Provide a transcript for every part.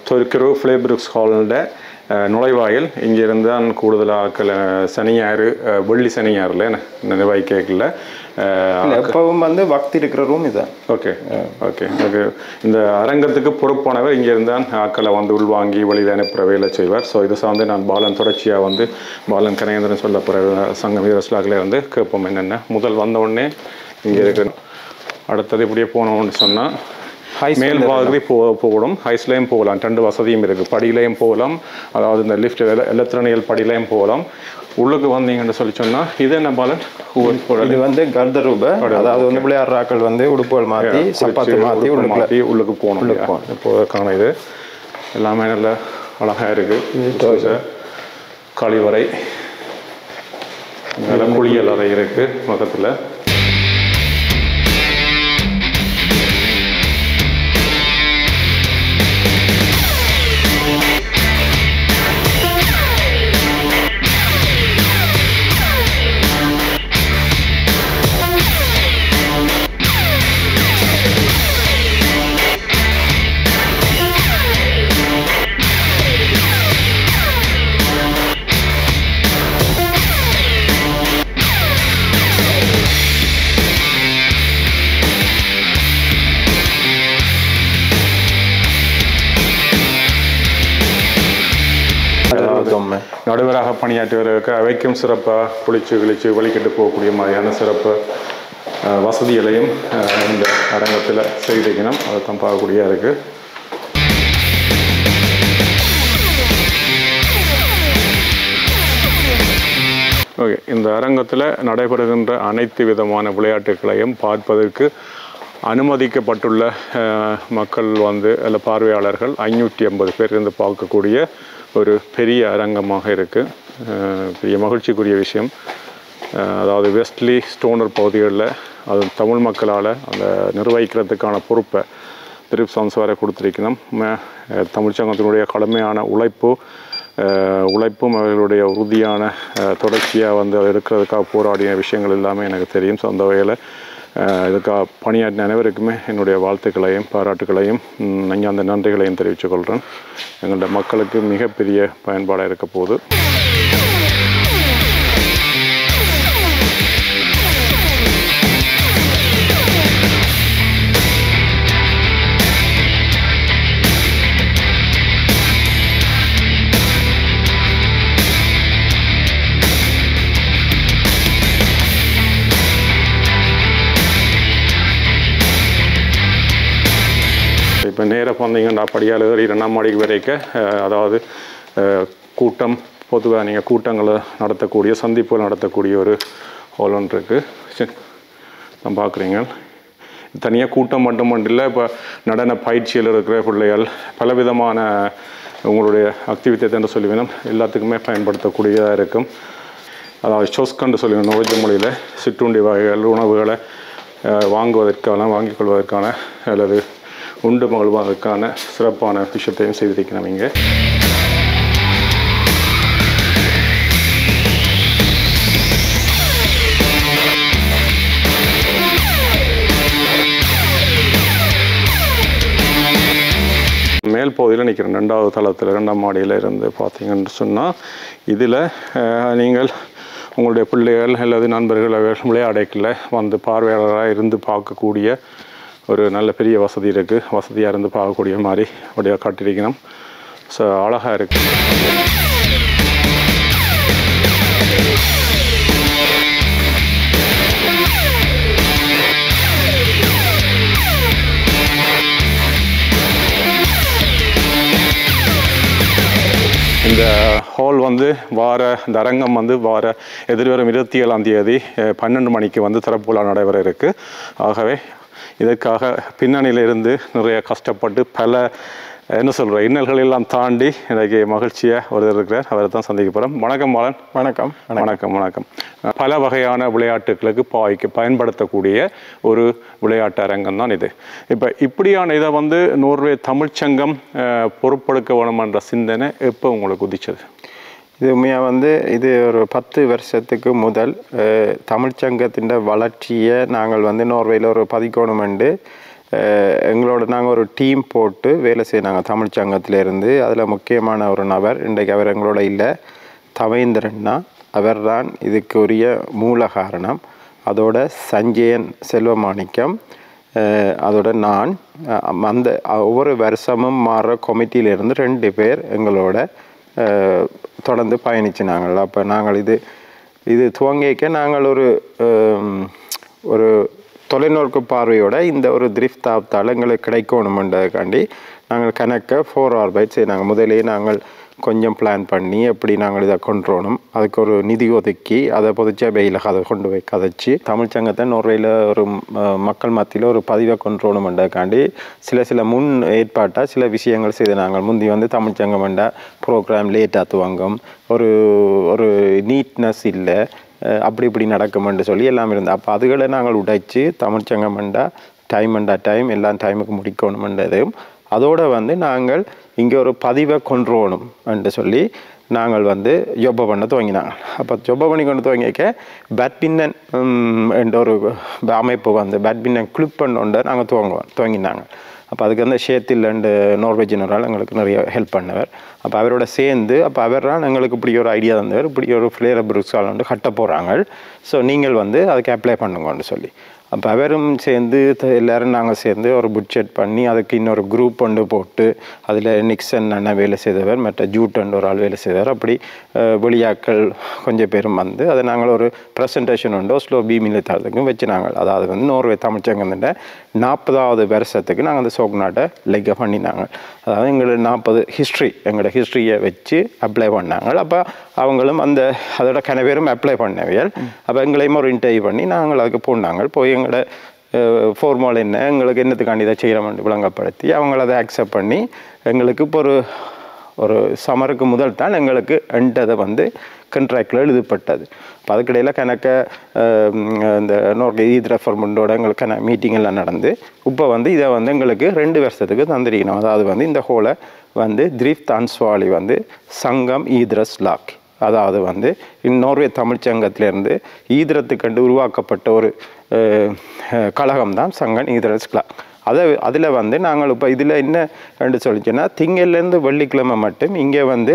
தொர்க்கரு ஃப்ளேப்ருக்ஸ் ஹாலோட நுழைவாயில் இங்கிருந்து தான் கூடுதலாக சனி ஞாயிறு அஹ், வெள்ளி சனி ஞாயிறுல நினைவாய் கேட்கல இல்ல, எப்பவும் வந்து வக்தி இருக்கிற ரூம் இதான் ஓகே ஓகே ஓகே இந்த அரங்கத்துக்கு பொறுப்பானவர் இங்கே இருந்தான் ஆக்களை வந்து உள்வாங்கி வெளியில் அனுப்புகிற வேலை செய்வார் ஸோ இது சார்ந்து நான் பாலன் தொடர்ச்சியாக வந்து பாலன் கனகேந்திரன் சொல்லப்படுற சங்க வீரஸ்லாக்கில் இருந்து கேட்போம் என்னென்ன முதல் வந்த உடனே இங்கே இருக்கு அடுத்தது இப்படியே போனோம்னு சொன்னால் Heights மேல் பாகவே போ போகணும் ஹைஸ்லேயும் போகலாம் ரெண்டு வசதியும் இருக்குது படியிலையும் போகலாம் அதாவது இந்த லிஃப்ட் எலக்ட்ரானியல் படியிலையும் போகலாம் உள்ளுக்கு வந்தீங்கன்னு சொல்லி சொன்னால் இது என்ன பாலன் இது வந்து கர்தரூப அதாவது வந்து விளையாடுறாக்கள் வந்து உடுப்புகள் மாத்தி சப்பாத்து மாத்தி உள்ள உள்ளுக்குள்ள மாற்றி உள்ளுக்கு போகணும் இல்லையா? இப்போ காண இது எல்லாமே நல்ல அழகாக இருக்குது கழிவறை நல்ல குளியல் அறை இருக்குது பக்கத்தில் தொம்மை நடுவராக பணியாற்றுவதற்கு அவைக்கும் சிறப்பாக குளிச்சு கிழிச்சு வழிகிட்டு போகக்கூடிய மாதிரியான சிறப்பு அஹ், வசதிகளையும் அஹ், இந்த அரங்கத்தில் செய்திருக்கணும் அதை தான் பார்க்கக்கூடியதாக இருக்குது ஓகே இந்த அரங்கத்தில் நடைபெறுகின்ற அனைத்து விதமான விளையாட்டுகளையும் பார்ப்பதற்கு அனுமதிக்கப்பட்டுள்ள அஹ், மக்கள் வந்து அல்ல பார்வையாளர்கள் ஐநூற்றி ஐம்பது பேர் இருந்து பார்க்கக்கூடிய ஒரு பெரிய அரங்கமாக இருக்குது பெரிய மகிழ்ச்சிக்குரிய விஷயம் அஹ், அதாவது வெஸ்ட்லி ஸ்டோனர் பகுதிகளில் அது தமிழ் மக்களால் அந்த நிர்வகிக்கிறதுக்கான பொறுப்பை திரிப் சம்ஸ்வாரை கொடுத்திருக்கணும் ம- அஹ், தமிழ்ச் சங்கத்தினுடைய கடுமையான உழைப்பு அஹ், உழைப்பும் அவர்களுடைய உறுதியான அஹ், தொடர்ச்சியாக வந்து அதை எடுக்கிறதுக்காக போராடிய விஷயங்கள் எல்லாமே எனக்கு தெரியும் ஸோ அந்த வகையில் இதுக்காக பணியாற்றின அனைவருக்குமே என்னுடைய வாழ்த்துக்களையும் பாராட்டுகளையும் ம், நெஞ்சார்ந்த நன்றிகளையும் தெரிவித்துக் கொள்கிறேன் எங்களுடைய மக்களுக்கு மிகப்பெரிய பயன்பாடாக இருக்க போகுது இப்போ நேராக வந்தீங்கன்னா படியால் ஏறி ரெண்டாம் மாடிக்கு வரைக்கும் அஹ், அதாவது அஹ், கூட்டம் பொதுவாக நீங்கள் கூட்டங்களை நடத்தக்கூடிய சந்திப்புகள் நடத்தக்கூடிய ஒரு ஹால் ஒன்று இருக்குது நான் பார்க்குறீங்க தனியாக கூட்டம் மட்டும் மட்டும் இல்லை இப்போ நடன பயிற்சியில் இருக்கிற பிள்ளைகள் பலவிதமான உங்களுடைய ஆக்டிவிட்டி என்று சொல்லி வேணும் எல்லாத்துக்குமே பயன்படுத்தக்கூடியதாக இருக்கும் அதாவது ஷோஸ்கண்டு சொல்லி நோய்ஜ மொழியில் சிற்றுண்டி வகைகள் உணவுகளை அஹ், வாங்குவதற்கான வாங்கிக் கொள்வதற்கான அல்லது உண்டு மகிழ்வதற்கான சிறப்பான விஷயத்தையும் செய்திருக்கிறோம் இங்கே மேல் பகுதியில் நிற்கிறேன் ரெண்டாவது தளத்தில் ரெண்டாம் மாடியில் இருந்து பார்த்தீங்கன்னு சொன்னால் இதில் நீங்கள் உங்களுடைய பிள்ளைகள் அல்லது நண்பர்கள் அவர்கள் விளையாடைக்கில் வந்து பார்வையாளராக இருந்து பார்க்கக்கூடிய ஒரு நல்ல பெரிய வசதி இருக்குது வசதியாக இருந்து பார்க்கக்கூடிய மாதிரி அப்படியே காட்டியிருக்கணும் ஸோ அழகாக இருக்குது இந்த ஹால் வந்து வார இந்த அரங்கம் வந்து வார எதிர்வரும் இருபத்தி ஏழாம் தேதி அஹ், பன்னெண்டு மணிக்கு வந்து திறப்பு விழா நடைபெற இருக்கு ஆகவே இதற்காக பின்னணியில இருந்து நிறைய கஷ்டப்பட்டு பல என்ன சொல்ற இன்னல்கள் எல்லாம் தாண்டி இன்றைக்கு மகிழ்ச்சியாக ஒருத்தர் இருக்கிறார் அவரை தான் சந்திக்க போகிறோம் வணக்கம் பாலன் வணக்கம் வணக்கம் வணக்கம் பல வகையான விளையாட்டுகளுக்கு பாய்க்கு பயன்படுத்தக்கூடிய ஒரு விளையாட்டு அரங்கம் தான் இது இப்போ இப்படியான இதை வந்து நோர்வே தமிழ்ச்சங்கம் அஹ், பொறுப்பெடுக்க வேணுமென்ற சிந்தனை எப்போ உங்களுக்கு உதிச்சது இது உண்மையாக வந்து இது ஒரு பத்து வருஷத்துக்கு முதல் அஹ், தமிழ்ச்சங்கத்தின் வளர்ச்சியை நாங்கள் வந்து நோர்வேயில் ஒரு பதிக்கணுமெண்டு அஹ், எங்களோட நாங்கள் ஒரு டீம் போட்டு வேலை செய்யினாங்க தமிழ் சங்கத்திலேருந்து அதில் முக்கியமான ஒரு நபர் இன்றைக்கு அவர் எங்களோட இல்லை தவேந்திரன்னா அவர்தான் இதுக்குரிய மூல காரணம் அதோட சஞ்சயன் செல்வமாணிக்கம் அஹ், அதோட நான் அஹ், அந்த ஒவ்வொரு வருஷமும் மாறுற committeeல-இருந்து ரெண்டு பேர் எங்களோட அஹ், தொடர்ந்து பயணிச்சினாங்கள் அப்போ நாங்கள் இது இது துவங்கிக்க நாங்கள் ஒரு ஹம், ஒரு தொலைநோக்கு பார்வையோட இந்த ஒரு திரிஃப்ட் ஆப்தால் எங்களுக்கு கிடைக்கணுமென்றதுக்காண்டி நாங்கள் கணக்க ஃபோர் ஆர் பைட்ஸ் நாங்கள் முதலே நாங்கள் கொஞ்சம் பிளான் பண்ணி எப்படி நாங்கள் இதை கொண்டுறோணும் அதுக்கு ஒரு நிதி ஒதுக்கி அதை பொதுச்சா வெயில கதை கொண்டு போய் கதைச்சி தமிழ் சங்கத்தை நுரையில் ஒரு ம- மக்கள் மத்தியில் ஒரு பதிவை கொண்டுறோணுமென்றதுக்காண்டி சில சில முன் ஏற்பாட்டாக சில விஷயங்கள் செய்து நாங்கள் முந்தி வந்து தமிழ் சங்கம் என்ற ப்ரோக்ராம் லேட்டாக துவங்கும் ஒரு ஒரு நீட்னஸ் இல்லை அஹ் அப்படி இப்படி நடக்குமென்று சொல்லி எல்லாம் இருந்தது அப்போ அதுகளை நாங்கள் உடைச்சு தமிழ்ச்சங்கம் வேண்டா டைம் வேண்டா டைம் எல்லாம் டைமுக்கு முடிக்கணுமென்றதையும் அதோட வந்து நாங்கள் இங்கே ஒரு பதிவை கொண்டுறோணும் என்று சொல்லி நாங்கள் வந்து ஜொப்ப பண்ண துவங்கினாங்க அப்போ ஜொப்ப பண்ணி கொண்டு துவங்கிக்க பேட்மிண்டன் ம், என்ற ஒரு அமைப்பு வந்து பேட்மிண்டன் கிளிப் பண்ணோண்ட நாங்கள் துவங்குவோம் துவங்கினாங்க அப்போ அதுக்கு வந்து ஷேத்தில் அண்டு நார்வேஜினரால் எங்களுக்கு நிறைய ஹெல்ப் பண்ணவர் அப்போ அவரோட சேர்ந்து அப்போ அவர் தான் எங்களுக்கு இப்படி ஒரு ஐடியா தந்தவர் இப்படி ஒரு ஃப்ளேர் புருக்ஸால் வந்து கட்ட போகிறாங்க ஸோ நீங்கள் வந்து அதுக்கு அப்ளை பண்ணுங்கன்னு சொல்லி அப்போ அவரும் சேர்ந்து த- எல்லாரும் நாங்கள் சேர்ந்து ஒரு புட்ஜெட் பண்ணி அதுக்கு இன்னொரு குரூப் ஒன்று போட்டு அதில் நிக்சன் அண்ணன் வேலை செய்தவர் மற்ற ஜூட் அண்ட் ஒரு ஆள் வேலை செய்தவர் அப்படி அஹ், வெளியாட்கள் கொஞ்சம் பேரும் வந்து அதை நாங்கள் ஒரு ப்ரெசன்டேஷன் உண்டு ஸ்லோ பி மில்லித்தாளத்துக்கும் வச்சு நாங்கள் அதாவது வந்து நோர்வே தமிழ்ச்சங்கத்திட்ட நாற்பதாவது வருஷத்துக்கு நாங்கள் அந்த சோக் நாட்டை லெக்க பண்ணினாங்க அதாவது எங்களோட நாற்பது ஹிஸ்ட்ரி எங்களோட ஹிஸ்ட்ரியை வச்சு அப்ளை பண்ணாங்க அப்போ அவங்களும் அந்த அதோட கனவேரும் அப்ளை பண்ணவியல் அப்போ எங்களையும் ஒரு இன்டர்வியூ பண்ணி நாங்கள் அதுக்கு போனாங்க போய் எங்களோட ஃபோர்மால் என்ன எங்களுக்கு என்னத்துக்காண்டி இதை செய்கிறோம்னு விளங்கப்படுத்தி அவங்கள அதை அக்செப்ட் பண்ணி எங்களுக்கு இப்போ ஒரு ஒரு சமருக்கு முதல் தான் எங்களுக்கு எண்டதை வந்து கண்ட்ராக்டில் எழுதப்பட்டது அப்போ அதுக்கிடையில் கணக்க அஹ், இந்த நோர்கே ஈத் ரெஃபர்மெண்ட்டோட எங்களுக்கு கண மீட்டிங் எல்லாம் நடந்து இப்போ வந்து இதை வந்து எங்களுக்கு ரெண்டு வருஷத்துக்கு தந்திரிக்கணும் அதாவது வந்து இந்த ஹோலை வந்து திரிஃப்த் அன்ஸ்வாலி வந்து சங்கம் ஈத்ரஸ் லாக் அதாவது வந்து நோர்வே தமிழ்ச்சங்கத்திலேருந்து ஈதரத்துக்கண்டு உருவாக்கப்பட்ட ஒரு அஹ், அஹ், கழகம் தான் சங்கன் ஈதரஸ் கிளாக் அதை அதில் வந்து நாங்கள் இப்போ இதில் என்ன ரெண்டு சொல்லிச்சோன்னா திங்கள்லேருந்து வெள்ளிக்கிழமை மட்டும் இங்கே வந்து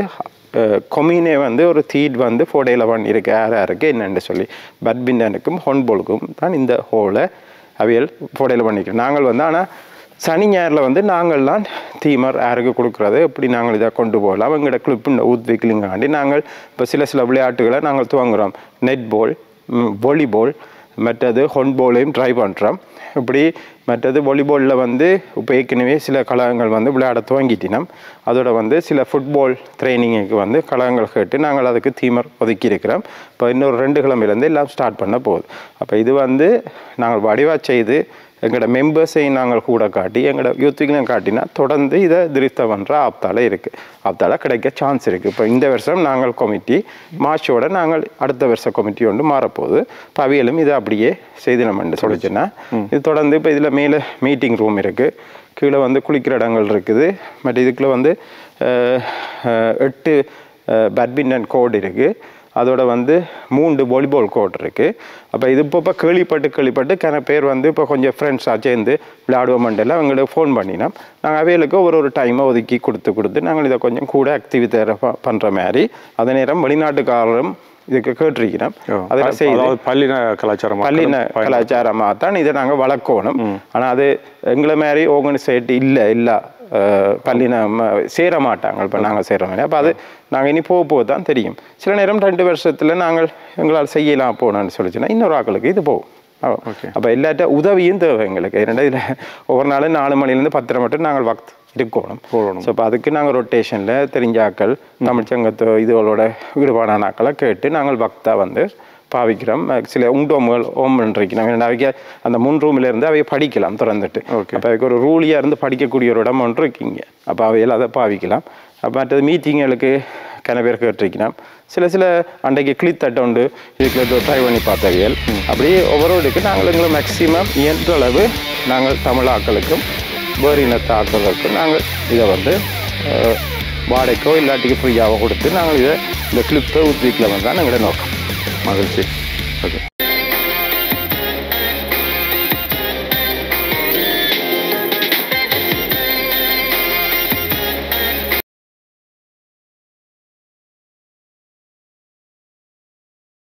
கொமீனே வந்து ஒரு தீட் வந்து ஃபோடையில் பண்ணியிருக்கு யார் யாருக்கு என்னென்னு சொல்லி பேட்மிண்டனுக்கும் ஹோன்போலுக்கும் தான் இந்த ஹோலை அவியல் ஃபோடையில் பண்ணிக்கிறோம் நாங்கள் வந்து ஆனால் சனி ஞாயிறில் வந்து நாங்கள்லாம் தீமர் யாருக்கு கொடுக்குறது எப்படி நாங்கள் இதை கொண்டு போகலாம் எங்களோட கிளிப்பு ஊத்விக்கலிங்காண்டி நாங்கள் இப்போ சில சில விளையாட்டுகளை நாங்கள் துவங்குறோம் நெட்பால் வாலிபால் மற்றது ஹொன்போலையும் ட்ரை பண்ணுறோம் இப்படி மற்றது வாலிபாலில் வந்து இப்போ ஏற்கனவே சில கழகங்கள் வந்து விளையாட துவங்கிட்டினோம் அதோட வந்து சில ஃபுட்பால் ட்ரைனிங்குக்கு வந்து கழகங்கள் கேட்டு நாங்கள் அதுக்கு தீமர் ஒதுக்கி இருக்கிறோம் இப்போ இன்னொரு ரெண்டு கிழமையிலேருந்து எல்லாம் ஸ்டார்ட் பண்ண போகுது அப்போ இது வந்து நாங்கள் வடிவாக செய்து எங்களோட மெம்பர்ஸையும் நாங்கள் கூட காட்டி எங்களோட யூத்துக்கும் காட்டினா தொடர்ந்து இதை திருத்த பண்ணுற ஆப்தால இருக்குது ஆப்தால கிடைக்க சான்ஸ் இருக்குது இப்போ இந்த வருஷம் நாங்கள் கமிட்டி மார்ச்சோட நாங்கள் அடுத்த வருஷ கமிட்டி ஒன்று மாறப்போகுது இப்போ அவியலும் இதை அப்படியே செய்து நம்ம சொல்லிச்சுன்னா இது தொடர்ந்து இப்போ இதில் மேலே மீட்டிங் ரூம் இருக்குது கீழே வந்து குளிக்கிற இடங்கள் இருக்குது பட் இதுக்குள்ள வந்து அஹ், அஹ், எட்டு பேட்மிண்டன் கோட் இருக்குது அதோட வந்து மூன்று வாலிபால் கோர்ட் இருக்குது அப்போ இது இப்போ இப்போ கேள்விப்பட்டு கேள்விப்பட்டு கன பேர் வந்து இப்போ கொஞ்சம் ஃப்ரெண்ட்ஸாக சேர்ந்து விளையாடுவோம்ன்றலாம் அவங்களுக்கு ஃபோன் பண்ணினோம் நாங்கள் அவைகளுக்கு ஒரு ஒரு டைமை ஒதுக்கி கொடுத்து கொடுத்து நாங்கள் இதை கொஞ்சம் கூட ஆக்டிவிட்டி பண்ணுற மாதிரி அதே நேரம் வெளிநாட்டுக்காரரும் இதுக்கு கேட்டிருக்கிறோம் அதில் செய்து அதாவது பள்ளின கலாச்சாரம் பள்ளின கலாச்சாரமாக தான் இதை நாங்கள் வளர்க்கணும் ஆனால் அது எங்களை மாதிரி ஆர்கனைசேட் இல்லை இல்லை பள்ளின ம- சேர மாட்டாங்க இப்போ நாங்கள் சேர மாதிரி அப்போ அது நாங்கள் இனி போக போக தான் தெரியும் சில நேரம் ரெண்டு வருஷத்தில் நாங்கள் எங்களால் செய்யலாம் போகணும்னு சொல்லிச்சுன்னா இன்னொரு ஆக்களுக்கு இது போகும் Okay. அப்போ எல்லாட்ட உதவியும் தேவை எங்களுக்கு ஏன்னா இதில் ஒவ்வொரு நாளும் நாலு மணிலேருந்து பத்தரை மட்டும் நாங்கள் வக்த் இருக்கணும் போகணும். ஸோ இப்போ அதுக்கு நாங்கள் ரொட்டேஷனில் தெரிஞ்ச ஆக்கள் தமிழ் சங்கத்து இதுகளோட ஈடுபாடான ஆக்களை கேட்டு நாங்கள் பக்தா வந்து பாவிக்கிறோம் அஹ் சில உண்டோம்கள் ஓம் இருக்கணும் ஏன்னா அவைக்கு அந்த முன் ரூம்ல இருந்து அவைய படிக்கலாம் திறந்துட்டு Okay. அப்போ அதுக்கு ஒரு ரூலியாக இருந்து படிக்கக்கூடிய ஒரு இடம் ஒன்று இருக்கீங்க அப்போ அவையில் அதை பாவிக்கலாம் அப்போ மற்றது மீட்டிங்களுக்கு கன பேர் கேட்டிருக்கலாம் சில சில அன்றைக்கு கிளித் தட்டை உண்டு இதுக்குள்ள ட்ரை பண்ணி பார்த்தவியல் அப்படியே ஒவ்வொருவருக்கு நாங்கள் எங்களை மேக்சிமம் இயன்ற அளவு நாங்கள் தமிழ் ஆக்களுக்கும் வேறு இனத்த ஆக்களுக்கும் நாங்கள் இதை வந்து அஹ், வாடகைக்கோ இல்லாட்டிக்கு ஃப்ரீயாகவோ கொடுத்து நாங்கள் இதை இந்த கிளிப்பை ஊற்றுவிக்கல தான் எங்களோட நோக்கம் மகிழ்ச்சி ஓகே